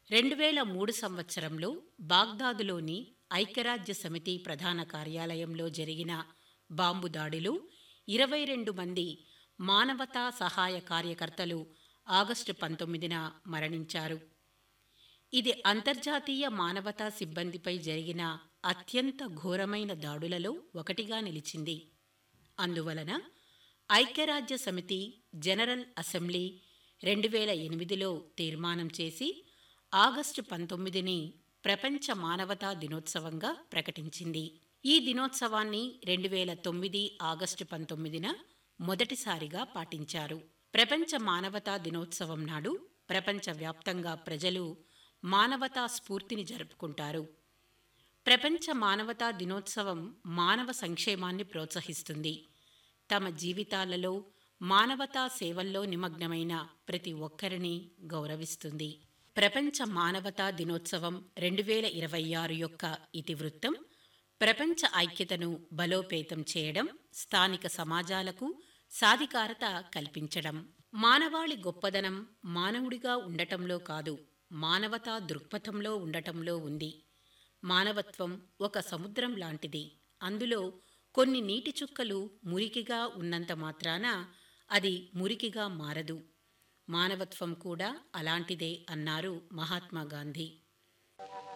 రెండు వేల మూడు సంవత్సరంలో బాగ్దాదులోని ఐక్యరాజ్య సమితి ప్రధాన కార్యాలయంలో జరిగిన బాంబు దాడిలో ఇరవై రెండు మంది మానవతా సహాయ కార్యకర్తలు ఆగస్టు పంతొమ్మిదిన మరణించారు ఇది అంతర్జాతీయ మానవతా సిబ్బందిపై జరిగిన అత్యంత ఘోరమైన దాడులలో ఒకటిగా నిలిచింది అందువలన ఐక్యరాజ్య సమితి జనరల్ అసెంబ్లీ రెండు వేల ఎనిమిదిలో తీర్మానం చేసి ఆగస్టు పంతొమ్మిదిని ప్రపంచ మానవతా దినోత్సవంగా ప్రకటించింది ఈ దినోత్సవాన్ని రెండు వేల తొమ్మిది ఆగస్టు పంతొమ్మిదిన మొదటిసారిగా పాటించారు ప్రపంచ మానవతా దినోత్సవం నాడు ప్రపంచవ్యాప్తంగా ప్రజలు మానవతా స్ఫూర్తిని జరుపుకుంటారు ప్రపంచ మానవతా దినోత్సవం మానవ సంక్షేమాన్ని ప్రోత్సహిస్తుంది తమ జీవితాలలో మానవతా సేవల్లో నిమగ్నమైన ప్రతి ఒక్కరిని గౌరవిస్తుంది ప్రపంచ మానవతా దినోత్సవం రెండు వేల ఇరవై ఆరు యొక్క ఇతివృత్తం ప్రపంచ ఐక్యతను బలోపేతం చేయడం స్థానిక సమాజాలకు సాధికారత కల్పించడం మానవాళి గొప్పదనం మానవుడిగా ఉండటంలో కాదు మానవతా దృక్పథంలో ఉండటంలో ఉంది మానవత్వం ఒక సముద్రం లాంటిది అందులో కొన్ని నీటి చుక్కలు మురికిగా ఉన్నంత మాత్రాన అది మురికిగా మారదు మానవత్వం కూడా అలాంటిదే అన్నారు మహాత్మా గాంధీ